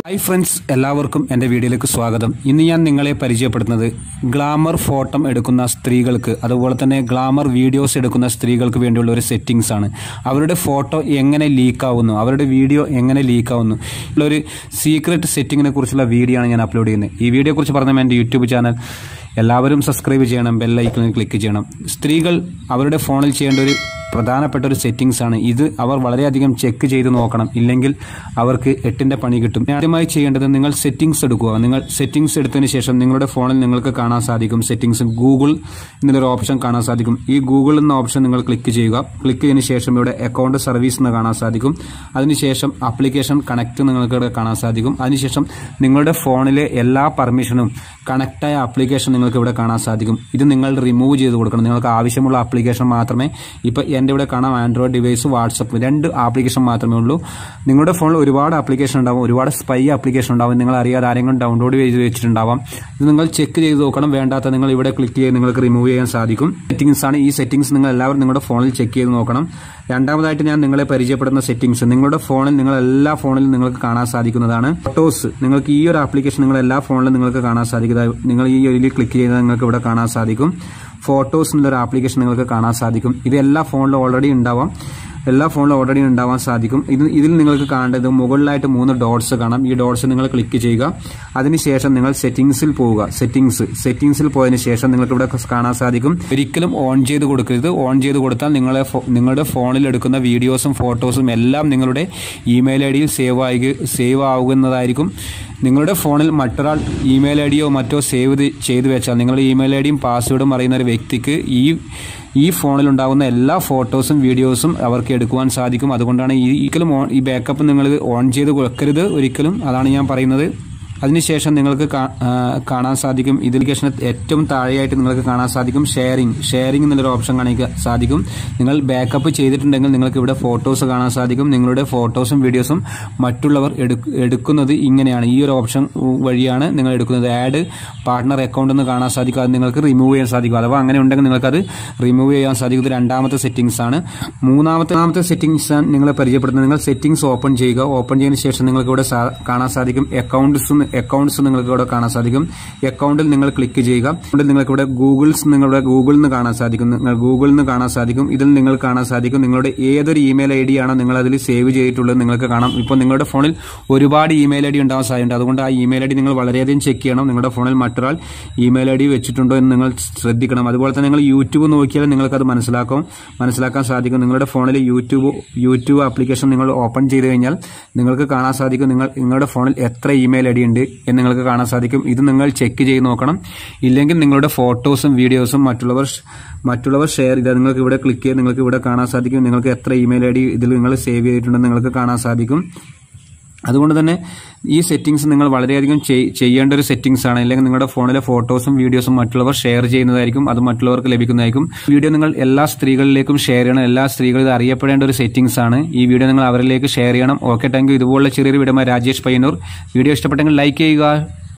hi friends എല്ലാവർക്കും എൻ്റെ വീഡിയോയിലേക്ക് സ്വാഗതം ഇന്ന് ഞാൻ നിങ്ങളെ പരിചയപ്പെടുത്തുന്നത് ഗ്ലാമർ ഫോട്ടോ എടുക്കുന്ന സ്ത്രീകൾക്ക് അതുപോലെ തന്നെ ഗ്ലാമർ വീഡിയോസ് എടുക്കുന്ന സ്ത്രീകൾക്ക് വേണ്ടിയുള്ള ഒരു സെറ്റിങ്സ് ആണ് അവരുടെ ഫോട്ടോ എങ്ങനെ ലീക്കാവുന്നു അവരുടെ വീഡിയോ എങ്ങനെ ലീക്കാവുന്നു ഉള്ള ഒരു സീക്രട്ട് സെറ്റിങ്ങിനെ കുറിച്ചുള്ള വീഡിയോ ആണ് ഞാൻ അപ്ലോഡ് ചെയ്യുന്നത് ഈ വീഡിയോ കുറിച്ച് പറഞ്ഞ എൻ്റെ യൂട്യൂബ് ചാനൽ എല്ലാവരും സബ്സ്ക്രൈബ് ചെയ്യണം ബെല്ലൈക്കണിൽ ക്ലിക്ക് ചെയ്യണം സ്ത്രീകൾ അവരുടെ ഫോണിൽ ചെയ്യേണ്ട ഒരു പ്രധാനപ്പെട്ട ഒരു സെറ്റിംഗ്സ് ആണ് ഇത് അവർ വളരെയധികം ചെക്ക് ചെയ്ത് നോക്കണം ഇല്ലെങ്കിൽ അവർക്ക് എട്ടിന്റെ പണി കിട്ടും ആദ്യമായി ചെയ്യേണ്ടത് നിങ്ങൾ സെറ്റിംഗ്സ് എടുക്കുക നിങ്ങൾ സെറ്റിംഗ്സ് എടുത്തതിന് ശേഷം നിങ്ങളുടെ ഫോണിൽ നിങ്ങൾക്ക് കാണാൻ സാധിക്കും സെറ്റിംഗ്സ് ഗൂഗിൾ എന്നൊരു ഓപ്ഷൻ കാണാൻ സാധിക്കും ഈ ഗൂഗിൾ എന്ന ഓപ്ഷൻ നിങ്ങൾ ക്ലിക്ക് ചെയ്യുക ക്ലിക്ക് ചെയ്തതിന് ശേഷം ഇവിടെ അക്കൗണ്ട് സർവീസ് എന്ന് കാണാൻ സാധിക്കും അതിനുശേഷം ആപ്ലിക്കേഷൻ കണക്ട് നിങ്ങൾക്ക് ഇവിടെ കാണാൻ സാധിക്കും അതിനുശേഷം നിങ്ങളുടെ ഫോണിലെ എല്ലാ പെർമിഷനും കണക്റ്റായ ആപ്ലിക്കേഷൻ നിങ്ങൾക്ക് ഇവിടെ കാണാൻ സാധിക്കും ഇത് നിങ്ങൾ റിമൂവ് ചെയ്ത് കൊടുക്കണം നിങ്ങൾക്ക് ആവശ്യമുള്ള ആപ്ലിക്കേഷൻ മാത്രമേ ഇപ്പൊ എൻ്റെ ഇവിടെ കാണാം ആൻഡ്രോയിഡ് ഡിവൈസ് വാട്സപ്പ് രണ്ട് ആപ്ലിക്കേഷൻ മാത്രമേ ഉള്ളൂ നിങ്ങളുടെ ഫോണിൽ ഒരുപാട് ആപ്ലിക്കേഷൻ ഉണ്ടാവും ഒരുപാട് സ്പൈ ആപ്ലിക്കേഷൻ ഉണ്ടാവും നിങ്ങൾ അറിയാതെ ആരെങ്കിലും ഡൗൺലോഡ് ചെയ്ത് വെച്ചിട്ടുണ്ടാവാം ഇത് നിങ്ങൾ ചെക്ക് ചെയ്ത് നോക്കണം വേണ്ടാത്ത നിങ്ങൾ ഇവിടെ ക്ലിക്ക് ചെയ്ത് നിങ്ങൾക്ക് റിമൂവ് ചെയ്യാൻ സാധിക്കും സെറ്റിംഗ്സ് ആണ് ഈ സെറ്റിംഗ്സ് നിങ്ങൾ എല്ലാവരും നിങ്ങളുടെ ഫോണിൽ ചെക്ക് ചെയ്ത് നോക്കണം രണ്ടാമതായിട്ട് ഞാൻ നിങ്ങളെ പരിചയപ്പെടുന്ന സെറ്റിംഗ്സ് നിങ്ങളുടെ ഫോണിൽ നിങ്ങൾ എല്ലാ ഫോണിലും നിങ്ങൾക്ക് കാണാൻ സാധിക്കുന്നതാണ് ഫോട്ടോസ് നിങ്ങൾക്ക് ഈ ഒരു ആപ്ലിക്കേഷൻ നിങ്ങൾ എല്ലാ ഫോണിലും നിങ്ങൾക്ക് കാണാൻ സാധിക്കുന്നത് നിങ്ങൾ ഈ ഒരു ക്ലിക്ക് ചെയ്താൽ നിങ്ങൾക്ക് ഇവിടെ കാണാൻ സാധിക്കും ഫോട്ടോസ് എന്നൊരു ആപ്ലിക്കേഷൻ നിങ്ങൾക്ക് കാണാൻ സാധിക്കും ഇത് എല്ലാ ഫോണിലും ഓൾറെഡി ഉണ്ടാവാം എല്ലാ ഫോണിലും ഓൾറെഡി ഉണ്ടാവാൻ സാധിക്കും ഇത് ഇതിൽ നിങ്ങൾക്ക് കാണേണ്ടത് മുകളിലായിട്ട് മൂന്ന് ഡോട്ട്സ് കാണാം ഈ ഡോട്ട്സ് നിങ്ങൾ ക്ലിക്ക് ചെയ്യുക അതിനുശേഷം നിങ്ങൾ സെറ്റിംഗ്സിൽ പോവുക സെറ്റിംഗ്സ് സെറ്റിംഗ്സിൽ പോയതിനു ശേഷം നിങ്ങൾക്ക് ഇവിടെ കാണാൻ സാധിക്കും ഒരിക്കലും ഓൺ ചെയ്ത് കൊടുക്കരുത് ഓൺ ചെയ്ത് കൊടുത്താൽ നിങ്ങളെ ഫോ- നിങ്ങളുടെ ഫോണിൽ എടുക്കുന്ന വീഡിയോസും ഫോട്ടോസും എല്ലാം നിങ്ങളുടെ ഇമെയിൽ ഐ ഡിയിൽ സേവ് ആയി സേവ് ആകുന്നതായിരിക്കും നിങ്ങളുടെ ഫോണിൽ മറ്റൊരാൾ ഇമെയിൽ ഐ ഡിയോ മറ്റോ സേവ് ഇത് ചെയ്ത് വെച്ചാൽ നിങ്ങളുടെ ഇമെയിൽ ഐ ഡിയും പാസ്വേഡും അറിയുന്ന ഒരു വ്യക്തിക്ക് ഈ ഈ ഫോണിൽ ഉണ്ടാകുന്ന എല്ലാ ഫോട്ടോസും വീഡിയോസും അവർക്ക് എടുക്കുവാൻ സാധിക്കും അതുകൊണ്ടാണ് ഈ ഒരിക്കലും ഓൺ ഈ ബാക്കപ്പ് നിങ്ങൾ ഓൺ ചെയ്ത് വെക്കരുത് ഒരിക്കലും അതാണ് ഞാൻ പറയുന്നത് അതിനുശേഷം നിങ്ങൾക്ക് കാ- ആ, കാണാൻ സാധിക്കും ഇതിലിക്കേഷൻ ഏറ്റവും താഴെയായിട്ട് നിങ്ങൾക്ക് കാണാൻ സാധിക്കും ഷെയറിംഗ് ഷെയറിംഗ് എന്നുള്ളൊരു ഓപ്ഷൻ കാണിക്കാൻ സാധിക്കും നിങ്ങൾ ബാക്കപ്പ് ചെയ്തിട്ടുണ്ടെങ്കിൽ നിങ്ങൾക്ക് ഇവിടെ ഫോട്ടോസ് കാണാൻ സാധിക്കും നിങ്ങളുടെ ഫോട്ടോസും വീഡിയോസും മറ്റുള്ളവർ എടുക്ക- എടുക്കുന്നത് ഇങ്ങനെയാണ് ഈ ഒരു ഓപ്ഷൻ വഴിയാണ് നിങ്ങൾ എടുക്കുന്നത് ആഡ് പാർട്ട്ണർ അക്കൗണ്ട് എന്ന് കാണാൻ സാധിക്കും അത് നിങ്ങൾക്ക് റിമൂവ് ചെയ്യാൻ സാധിക്കും അഥവാ അങ്ങനെ ഉണ്ടെങ്കിൽ നിങ്ങൾക്കത് റിമൂവ് ചെയ്യാൻ സാധിക്കും ഇത് രണ്ടാമത്തെ സെറ്റിംഗ്സ് ആണ് മൂന്നാമത്തെ മൂന്നാമത്തെ സെറ്റിംഗ്സ് ആണ് നിങ്ങളെ പരിചയപ്പെടുന്നത് നിങ്ങൾ സെറ്റിംഗ്സ് ഓപ്പൺ ചെയ്യുക ഓപ്പൺ ചെയ്തതിന് ശേഷം നിങ്ങൾക്ക് ഇവിടെ സാ- കാണാൻ സാധിക്കും അക്കൗണ്ട്സ് അക്കൗണ്ട്സ് നിങ്ങൾക്ക് ഇവിടെ കാണാൻ സാധിക്കും അക്കൗണ്ടിൽ നിങ്ങൾ ക്ലിക്ക് ചെയ്യുക അക്കൗണ്ടിൽ നിങ്ങൾക്ക് ഇവിടെ ഗൂഗിൾസ് നിങ്ങളുടെ ഗൂഗിളിൽ നിന്ന് കാണാൻ സാധിക്കും നിങ്ങൾ ഗൂഗിളിൽ നിന്ന് കാണാൻ സാധിക്കും ഇതിൽ നിങ്ങൾ കാണാൻ സാധിക്കും നിങ്ങളുടെ ഏതൊരു ഇമെയിൽ ഐ ഡി ആണോ നിങ്ങൾ അതിൽ സേവ് ചെയ്തിട്ടുള്ളത് നിങ്ങൾക്ക് കാണാം ഇപ്പോൾ നിങ്ങളുടെ ഫോണിൽ ഒരുപാട് ഇമെയിൽ ഐ ഡി ഉണ്ടാവാൻ സാധ്യതയുണ്ട് അതുകൊണ്ട് ആ ഇമെയിൽ ഐ ഡി നിങ്ങൾ വളരെയധികം ചെക്ക് ചെയ്യണം നിങ്ങളുടെ ഫോണിൽ മറ്റൊരാൾ ഇമെയിൽ ഐ ഡി വെച്ചിട്ടുണ്ടോ എന്ന് നിങ്ങൾ ശ്രദ്ധിക്കണം അതുപോലെ തന്നെ നിങ്ങൾ യൂട്യൂബ് നോക്കിയാൽ നിങ്ങൾക്കത് മനസ്സിലാക്കും മനസ്സിലാക്കാൻ സാധിക്കും നിങ്ങളുടെ ഫോണിൽ യൂട്യൂബ് യൂട്യൂബ് ആപ്ലിക്കേഷൻ നിങ്ങൾ ഓപ്പൺ ചെയ്ത് കഴിഞ്ഞാൽ നിങ്ങൾക്ക് കാണാൻ സാധിക്കും നിങ്ങൾ നിങ്ങളുടെ ഫോണിൽ എത്ര ഇമെയിൽ ഐ ഡി ഉണ്ട് എന്ന് നിങ്ങൾക്ക് കാണാൻ സാധിക്കും ഇത് നിങ്ങൾ ചെക്ക് ചെയ്ത് നോക്കണം ഇല്ലെങ്കിൽ നിങ്ങളുടെ ഫോട്ടോസും വീഡിയോസും മറ്റുള്ളവർ ഷ്- മറ്റുള്ളവർ ഷെയർ ചെയ്താൽ നിങ്ങൾക്ക് ഇവിടെ ക്ലിക്ക് ചെയ്ത് നിങ്ങൾക്ക് ഇവിടെ കാണാൻ സാധിക്കും നിങ്ങൾക്ക് എത്ര ഇമെയിൽ ഐ ഡി ഇതിൽ നിങ്ങൾ സേവ് ചെയ്തിട്ടുണ്ടെന്ന് നിങ്ങൾക്ക് കാണാൻ സാധിക്കും അതുകൊണ്ട് തന്നെ ഈ സെറ്റിംഗ്സ് നിങ്ങൾ വളരെയധികം ചെയ്- ചെയ്യേണ്ട ഒരു സെറ്റിംഗ്സ് ആണ് അല്ലെങ്കിൽ നിങ്ങളുടെ ഫോണിലെ ഫോട്ടോസും വീഡിയോസും മറ്റുള്ളവർ ഷെയർ ചെയ്യുന്നതായിരിക്കും അത് മറ്റുള്ളവർക്ക് ലഭിക്കുന്നതായിരിക്കും വീഡിയോ നിങ്ങൾ എല്ലാ സ്ത്രീകളിലേക്കും ഷെയർ ചെയ്യണം എല്ലാ സ്ത്രീകളും ഇത് അറിയപ്പെടേണ്ട ഒരു സെറ്റിംഗ്സ് ആണ് ഈ വീഡിയോ നിങ്ങൾ അവരിലേക്ക് ഷെയർ ചെയ്യണം ഓക്കെ താങ്ക് യു ഇതുപോലുള്ള ചെറിയൊരു വീഡിയോ രാജേഷ് പയ്യന്നൂർ വീഡിയോ ഇഷ്ടപ്പെട്ടെങ്കിൽ ലൈക്ക് ചെയ്യുക